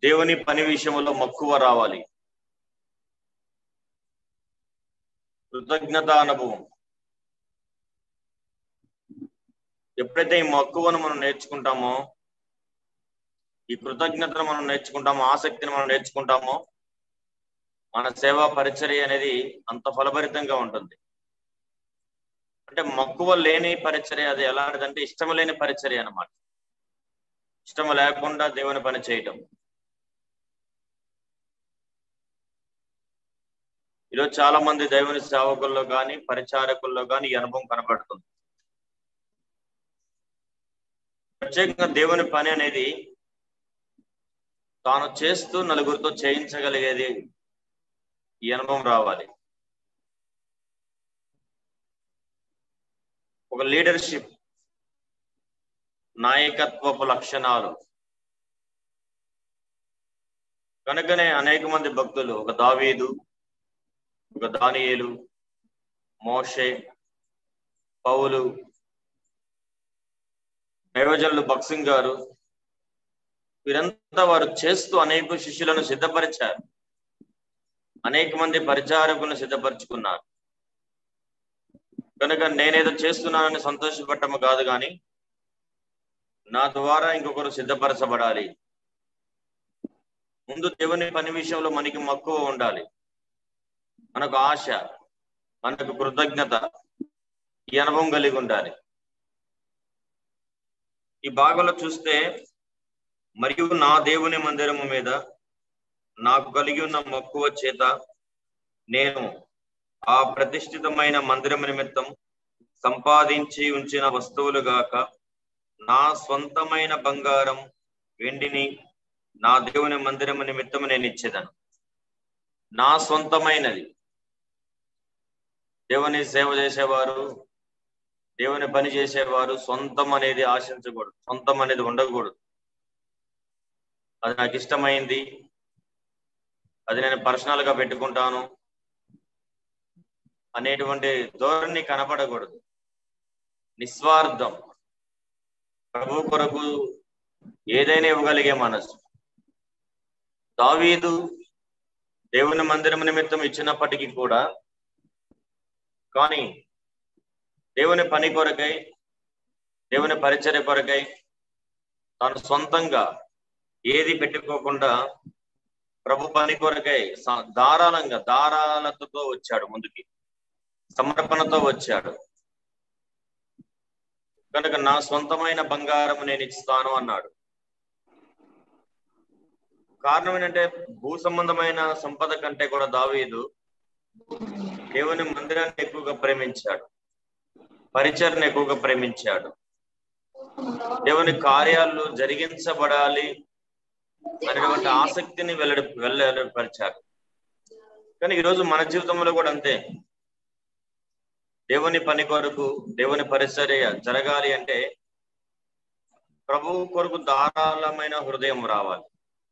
దేవుని పని విషయంలో మక్కువ రావాలి కృతజ్ఞత అనుభవం ఎప్పుడైతే ఈ మక్కువను మనం నేర్చుకుంటామో ఈ కృతజ్ఞతను మనం నేర్చుకుంటామో ఆసక్తిని మనం నేర్చుకుంటామో మన సేవా పరిచర్య అనేది అంత ఫలభరితంగా ఉంటుంది అంటే మక్కువ లేని పరిచర్య అది ఎలాంటిదంటే ఇష్టం లేని పరిచర్య అన్నమాట ఇష్టం లేకుండా దేవుని పని చేయటం ఈరోజు చాలా మంది దేవుని సేవకుల్లో కానీ పరిచారకుల్లో కానీ ఈ అనుభవం కనబడుతుంది ప్రత్యేకంగా దేవుని పని అనేది తాను చేస్తూ నలుగురితో చేయించగలిగేది ఈ అనుభవం రావాలి ఒక లీడర్షిప్ నాయకత్వపు లక్షణాలు కనుకనే అనేక మంది భక్తులు ఒక దావీదు ఒక దానియేలు మోషే పౌలు దైవజనులు భక్సింగ్ గారు వీరంతా వారు చేస్తూ అనేక శిష్యులను సిద్ధపరిచారు అనేక మంది పరిచారకులను సిద్ధపరచుకున్నారు కనుక నేనేదో చేస్తున్నానని సంతోషపడటము కాదు కానీ నా ద్వారా ఇంకొకరు సిద్ధపరచబడాలి ముందు దేవుని పని విషయంలో మనకి మక్కువ ఉండాలి మనకు ఆశ మనకు కృతజ్ఞత ఈ అనుభవం కలిగి ఉండాలి ఈ భాగంలో చూస్తే మరియు నా దేవుని మందిరము మీద నాకు కలిగి ఉన్న మక్కువ చేత నేను ఆ ప్రతిష్ఠితమైన మందిరము నిమిత్తం సంపాదించి ఉంచిన వస్తువులు గాక నా స్వంతమైన బంగారం వెండిని నా దేవుని మందిరము నిమిత్తం నేను ఇచ్చేదను నా సొంతమైనది దేవుని సేవ చేసేవారు దేవుని పని చేసేవారు సొంతం అనేది ఆశించకూడదు సొంతం అనేది ఉండకూడదు అది నాకు ఇష్టమైంది అది నేను పర్సనల్ గా పెట్టుకుంటాను అనేటువంటి ధోరణి కనపడకూడదు నిస్వార్థం ప్రభు కొరకు ఏదైనా ఇవ్వగలిగే మనసు దావీదు దేవుని మందిరం నిమిత్తం ఇచ్చినప్పటికీ కూడా కానీ దేవుని పని కొరకై దేవుని పరిచర్య కొరకై తాను సొంతంగా ఏది పెట్టుకోకుండా ప్రభు పని కొరకై ధారాళంగా ధారాళతతో వచ్చాడు ముందుకి సమర్పణతో వచ్చాడు కనుక నా సొంతమైన బంగారం నేను ఇస్తాను అన్నాడు కారణం ఏంటంటే భూ సంబంధమైన సంపద కంటే కూడా దావీదు దేవుని మందిరాన్ని ఎక్కువగా ప్రేమించాడు పరిచయను ఎక్కువగా ప్రేమించాడు దేవుని కార్యాలు జరిగించబడాలి అనేటువంటి ఆసక్తిని వెల్లడి వెల్లడిపరిచారు కానీ ఈరోజు మన జీవితంలో కూడా అంతే దేవుని పని కొరకు దేవుని పరిచర్య జరగాలి అంటే ప్రభువు కొరకు ధారాళమైన హృదయం రావాలి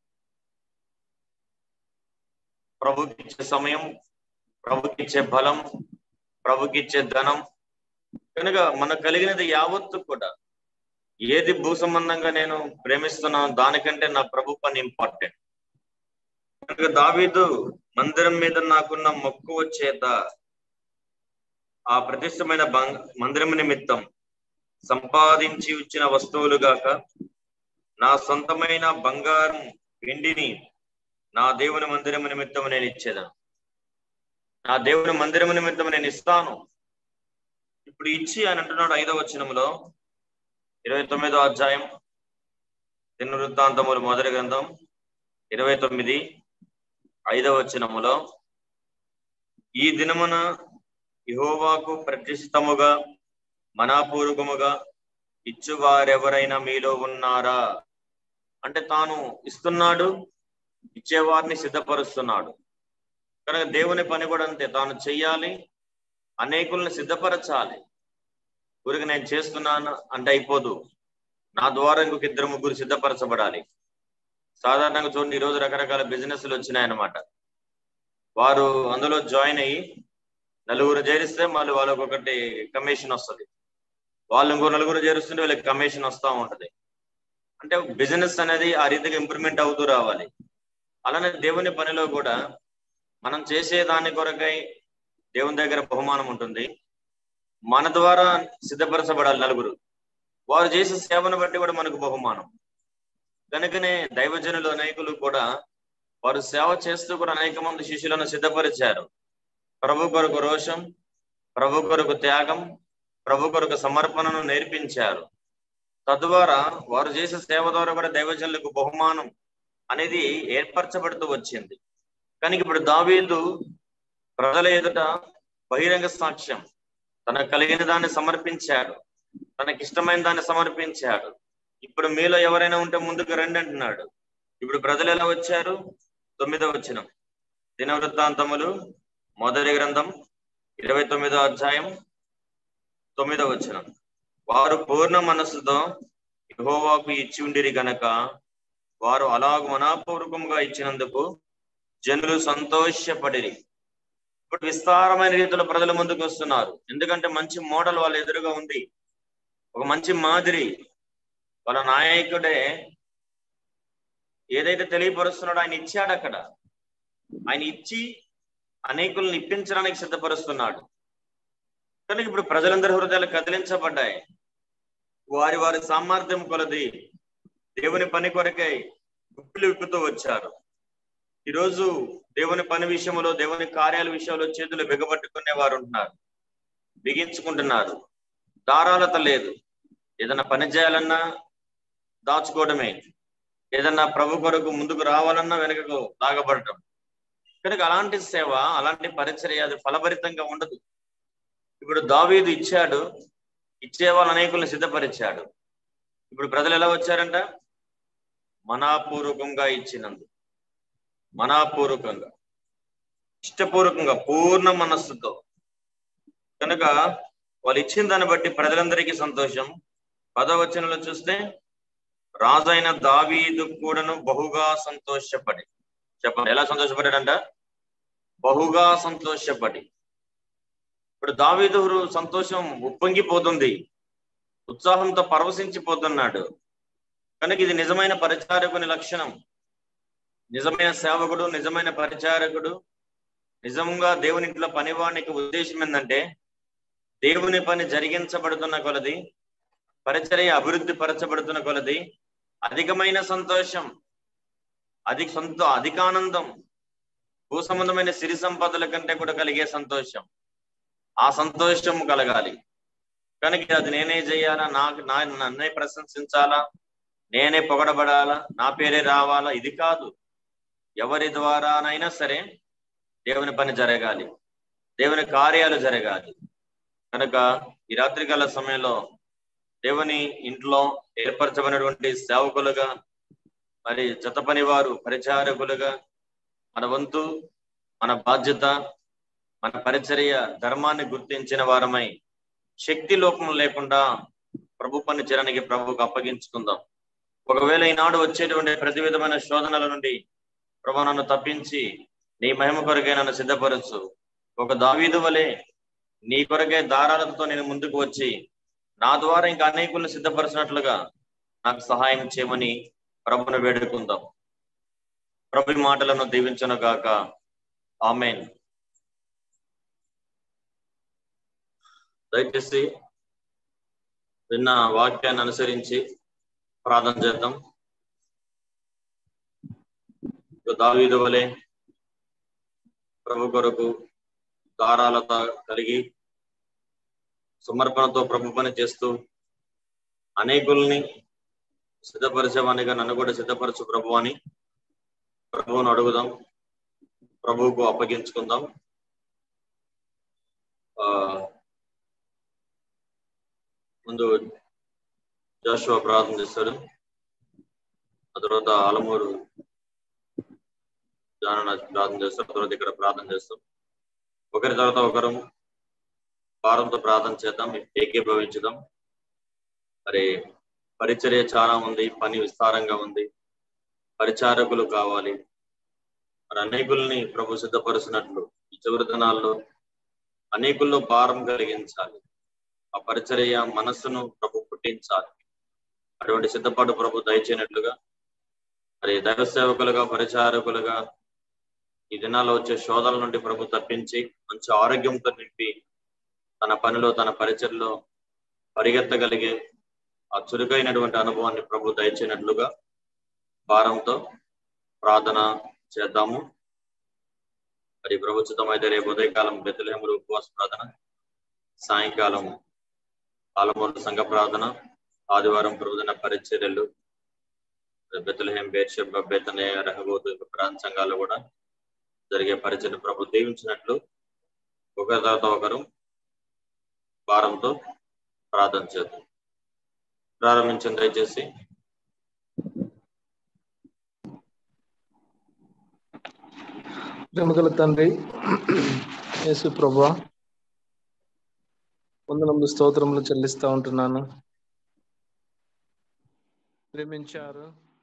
ప్రభుకిచ్చే సమయం ప్రభుకిచ్చే బలం ప్రభుకిచ్చే ధనం కనుక మనకు కలిగినది యావత్తు కూడా ఏది భూ సంబంధంగా నేను ప్రేమిస్తున్నాను దానికంటే నా ప్రభు పని ఇంపార్టెంట్ కనుక దావీదు మందిరం మీద నాకున్న మక్కువ చేత ఆ ప్రతిష్టమైన మందిరం నిమిత్తం సంపాదించి ఇచ్చిన వస్తువులు గాక నా సొంతమైన బంగారం వెండిని నా దేవుని మందిరం నిమిత్తం నేను ఇచ్చేదాను నా దేవుని మందిరం నిమిత్తం నేను ఇస్తాను ఇప్పుడు ఇచ్చి అని అంటున్నాడు ఐదవ వచనంలో ఇరవై తొమ్మిదో అధ్యాయం దినవృత్తాంతములు మొదటి గ్రంథం ఇరవై తొమ్మిది ఐదవ వచనములో ఈ దినమున యహోవాకు ప్రతిష్ఠితముగా మనాపూర్వకముగా ఇచ్చువారెవరైనా మీలో ఉన్నారా అంటే తాను ఇస్తున్నాడు ఇచ్చేవారిని సిద్ధపరుస్తున్నాడు కనుక దేవుని పని కూడా అంతే తాను చెయ్యాలి అనేకుల్ని సిద్ధపరచాలి ఊరికి నేను చేస్తున్నాను అంటే అయిపోదు నా ద్వారా ఇంకొక ఇద్దరు ముగ్గురు సిద్ధపరచబడాలి సాధారణంగా చూడండి ఈరోజు రకరకాల బిజినెస్లు వచ్చినాయన్నమాట వారు అందులో జాయిన్ అయ్యి నలుగురు చేరిస్తే మళ్ళీ వాళ్ళకి ఒకటి కమిషన్ వస్తుంది వాళ్ళు ఇంకో నలుగురు చేరుస్తుంటే వీళ్ళకి కమిషన్ వస్తూ ఉంటది అంటే బిజినెస్ అనేది ఆ రీతిగా ఇంప్రూవ్మెంట్ అవుతూ రావాలి అలానే దేవుని పనిలో కూడా మనం చేసే దాని కొరకై దేవుని దగ్గర బహుమానం ఉంటుంది మన ద్వారా సిద్ధపరచబడాలి నలుగురు వారు చేసే సేవను బట్టి కూడా మనకు బహుమానం కనుకనే దైవజనులు అనేకులు కూడా వారు సేవ చేస్తూ కూడా అనేక మంది శిష్యులను సిద్ధపరిచారు ప్రభు కొరకు రోషం ప్రభు కొరకు త్యాగం ప్రభు కొరకు సమర్పణను నేర్పించారు తద్వారా వారు చేసే సేవ ద్వారా కూడా దైవజనులకు బహుమానం అనేది ఏర్పరచబడుతూ వచ్చింది కానీ ఇప్పుడు దావీదు ప్రజల ఎదుట బహిరంగ సాక్ష్యం తనకు కలిగిన దాన్ని సమర్పించాడు తనకి ఇష్టమైన దాన్ని సమర్పించాడు ఇప్పుడు మీలో ఎవరైనా ఉంటే ముందుకు రండి అంటున్నాడు ఇప్పుడు ప్రజలు ఎలా వచ్చారు తొమ్మిదో వచ్చిన దినవృత్తాంతములు మొదటి గ్రంథం ఇరవై తొమ్మిదో అధ్యాయం తొమ్మిదో వచ్చిన వారు పూర్ణ మనస్సుతో యహోవాకు ఇచ్చి ఉండిరి గనక వారు అలాగ మనాపూర్వకంగా ఇచ్చినందుకు జనులు సంతోషపడిరి ఇప్పుడు విస్తారమైన రీతిలో ప్రజల ముందుకు వస్తున్నారు ఎందుకంటే మంచి మోడల్ వాళ్ళ ఎదురుగా ఉంది ఒక మంచి మాదిరి వాళ్ళ నాయకుడే ఏదైతే తెలియపరుస్తున్నాడో ఆయన ఇచ్చాడు అక్కడ ఆయన ఇచ్చి అనేకులను ఇప్పించడానికి సిద్ధపరుస్తున్నాడు కానీ ఇప్పుడు ప్రజలందరి హృదయాలు కదిలించబడ్డాయి వారి వారి సామర్థ్యం కొలది దేవుని పని కొరకై గుప్పిలు విప్పుతూ వచ్చారు ఈరోజు దేవుని పని విషయంలో దేవుని కార్యాల విషయంలో చేతులు బిగబట్టుకునే వారు ఉంటున్నారు బిగించుకుంటున్నారు దారాలత లేదు ఏదైనా పని చేయాలన్నా దాచుకోవడమే ఏదన్నా ప్రభు కొరకు ముందుకు రావాలన్నా వెనుకకు లాగబడటం కనుక అలాంటి సేవ అలాంటి పరిచర్య అది ఫలభరితంగా ఉండదు ఇప్పుడు దావీదు ఇచ్చాడు ఇచ్చే వాళ్ళు అనేకులను సిద్ధపరిచాడు ఇప్పుడు ప్రజలు ఎలా వచ్చారంట మనాపూర్వకంగా ఇచ్చినందు మనాపూర్వకంగా ఇష్టపూర్వకంగా పూర్ణ మనస్సుతో కనుక వాళ్ళు ఇచ్చిన దాన్ని బట్టి ప్రజలందరికీ సంతోషం పదవచనంలో చూస్తే రాజైన దావీదు కూడాను బహుగా సంతోషపడి చెప్పండి ఎలా సంతోషపడాడంట బహుగా సంతోషపడి ఇప్పుడు దావీదు సంతోషం ఉప్పొంగిపోతుంది ఉత్సాహంతో పరవశించిపోతున్నాడు కనుక ఇది నిజమైన పరిచారకుని లక్షణం నిజమైన సేవకుడు నిజమైన పరిచారకుడు నిజంగా దేవుని ఇంట్లో పనివానికి ఉద్దేశం ఏంటంటే దేవుని పని జరిగించబడుతున్న కొలది పరిచర్య అభివృద్ధి పరచబడుతున్న కొలది అధికమైన సంతోషం అధిక సొంత అధికానందం భూ సంబంధమైన సిరి సంపదల కంటే కూడా కలిగే సంతోషం ఆ సంతోషం కలగాలి కనుక అది నేనే చేయాలా నాకు నా నన్నే ప్రశంసించాలా నేనే పొగడబడాలా నా పేరే రావాలా ఇది కాదు ఎవరి ద్వారానైనా సరే దేవుని పని జరగాలి దేవుని కార్యాలు జరగాలి కనుక ఈ రాత్రికాల సమయంలో దేవుని ఇంట్లో ఏర్పరచబడినటువంటి సేవకులుగా మరి జత పని వారు పరిచారకులుగా మన వంతు మన బాధ్యత మన పరిచర్య ధర్మాన్ని గుర్తించిన వారమై శక్తి లోపం లేకుండా ప్రభు పని చేయడానికి ప్రభుకు అప్పగించుకుందాం ఒకవేళ ఈనాడు వచ్చేటువంటి ప్రతి విధమైన శోధనల నుండి ప్రభు నన్ను తప్పించి నీ మహిమ కొరకే నన్ను సిద్ధపరచు ఒక దావీదు వలె నీ కొరకే దారాలతో నేను ముందుకు వచ్చి నా ద్వారా ఇంకా అనేకులను సిద్ధపరిచినట్లుగా నాకు సహాయం చేయమని ప్రభును వేడుకుందాం ప్రభు ఈ మాటలను దీవించను గాక ఆమెన్ దయచేసి విన్న వాక్యాన్ని అనుసరించి ప్రార్థన చేద్దాం దావీదు వలె ప్రభు కొరకు దారాలత కలిగి సమర్పణతో ప్రభు పని చేస్తూ అనేకుల్ని సిద్ధపరిచేవానిగా నన్ను కూడా సిద్ధపరచు ప్రభు అని ప్రభువును అడుగుదాం ప్రభువుకు అప్పగించుకుందాం ఆ ముందు జాషువా ప్రార్థన చేస్తాడు ఆ తర్వాత ఆలమూరు జాన ప్రార్థన చేస్తాం తర్వాత ఇక్కడ ప్రార్థన చేస్తాం ఒకరి తర్వాత ఒకరు వారంతో ప్రార్థన చేద్దాం ఏకీభవించుదాం మరి పరిచర్య చాలా ఉంది పని విస్తారంగా ఉంది పరిచారకులు కావాలి మరి అనేకుల్ని ప్రభు సిద్ధపరుచినట్లు ఈ చివరి దినాల్లో అనేకుల్లో భారం కలిగించాలి ఆ పరిచర్య మనస్సును ప్రభు పుట్టించాలి అటువంటి సిద్ధపాటు ప్రభు దయచేయనట్లుగా మరి దైవ సేవకులుగా పరిచారకులుగా ఈ దినాల్లో వచ్చే శోధల నుండి ప్రభు తప్పించి మంచి ఆరోగ్యంతో నింపి తన పనిలో తన పరిచయలో పరిగెత్తగలిగే ఆ చురుకైనటువంటి అనుభవాన్ని ప్రభు దయచేయనట్లుగా భారంతో ప్రార్థన చేద్దాము మరి ప్రభుత్వం అయితే రేపు ఉదయకాలం బెత్తలేములు ఉపవాస ప్రార్థన సాయంకాలం ఆలమూరు సంఘ ప్రార్థన ఆదివారం ప్రభుదిన పరిచర్యలు బెత్తలహేం బేర్షెబ్ బెతనే రహబోతు ప్రాంత సంఘాలు కూడా జరిగే పరిచయం ప్రభు దీవించినట్లు ఒకరి తర్వాత ఒకరు భారంతో ప్రార్థన చేద్దాం ప్రారంభించండి దయచేసి ప్రేమగల తండ్రి యేసు ప్రభు వందనములు స్తోత్రములు చెల్లిస్తా ఉంటున్నాను ప్రేమించారు